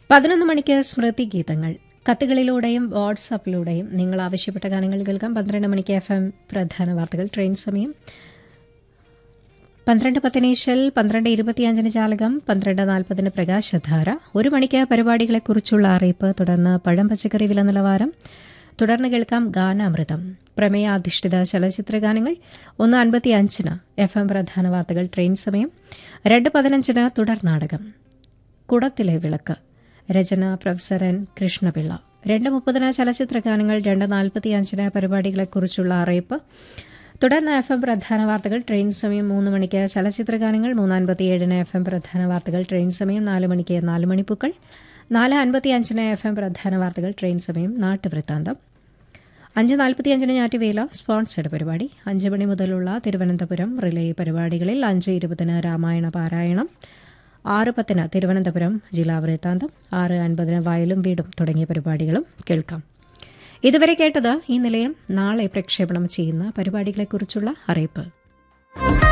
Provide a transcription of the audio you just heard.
പതിനൊന്ന് മണിക്ക് സ്മൃതി ഗീതങ്ങൾ കത്തുകളിലൂടെയും വാട്സാപ്പിലൂടെയും നിങ്ങൾ ആവശ്യപ്പെട്ട ഗാനങ്ങൾ കേൾക്കാം പന്ത്രണ്ട് മണിക്ക് എഫ് എം പ്രധാന വാർത്തകൾ ട്രെയിൻ സമയം പന്ത്രണ്ട് പത്തിന് ഈശൽ പന്ത്രണ്ട് ഇരുപത്തിയഞ്ചിന് ജാലകം പന്ത്രണ്ട് നാൽപ്പതിന് പ്രകാശധാര ഒരു മണിക്ക് പരിപാടികളെക്കുറിച്ചുള്ള അറിയിപ്പ് തുടർന്ന് പഴം പച്ചക്കറി വില നിലവാരം തുടർന്ന് കേൾക്കാം ഗാനാമൃതം പ്രമേയാധിഷ്ഠിത ചലച്ചിത്ര ഗാനങ്ങൾ ഒന്ന് അൻപത്തി അഞ്ചിന് എഫ് എം പ്രധാന വാർത്തകൾ ട്രെയിൻ സമയം രണ്ട് പതിനഞ്ചിന് തുടർ നാടകം കുടത്തിലെ വിളക്ക് രചന പ്രൊഫസർ എൻ കൃഷ്ണപിള്ള രണ്ട് മുപ്പതിന് ചലച്ചിത്ര ഗാനങ്ങൾ രണ്ട് നാൽപ്പത്തി അഞ്ചിന് പരിപാടികളെക്കുറിച്ചുള്ള അറിയിപ്പ് തുടർന്ന് എഫ് എം പ്രധാന വാർത്തകൾ ട്രെയിൻ സമയം മൂന്ന് മണിക്ക് ചലച്ചിത്ര ഗാനങ്ങൾ മൂന്ന് അൻപത്തിയേഴിന് എഫ് എം പ്രധാന വാർത്തകൾ ട്രെയിൻ സമയം നാല് മണിക്ക് നാല് മണിപ്പൂക്കൾ നാല് അൻപത്തി അഞ്ചിന് എഫ് എം പ്രധാന വാർത്തകൾ ട്രെയിൻ സമയം നാട്ടുവൃത്താന്തം അഞ്ച് നാൽപ്പത്തിയഞ്ചിന് ഞാറ്റുവേല സ്പോൺസേഡ് പരിപാടി അഞ്ച് മണി മുതലുള്ള തിരുവനന്തപുരം റിലേ പരിപാടികളിൽ അഞ്ച് ഇരുപതിന് രാമായണ പാരായണം ആറ് പത്തിന് തിരുവനന്തപുരം ജില്ലാ വൃത്താന്തം ആറ് അൻപതിന് വയലും വീടും തുടങ്ങിയ പരിപാടികളും കേൾക്കാം ഇതുവരെ കേട്ടത് ഈ നിലയം നാളെ പ്രക്ഷേപണം ചെയ്യുന്ന പരിപാടികളെക്കുറിച്ചുള്ള അറിയിപ്പ്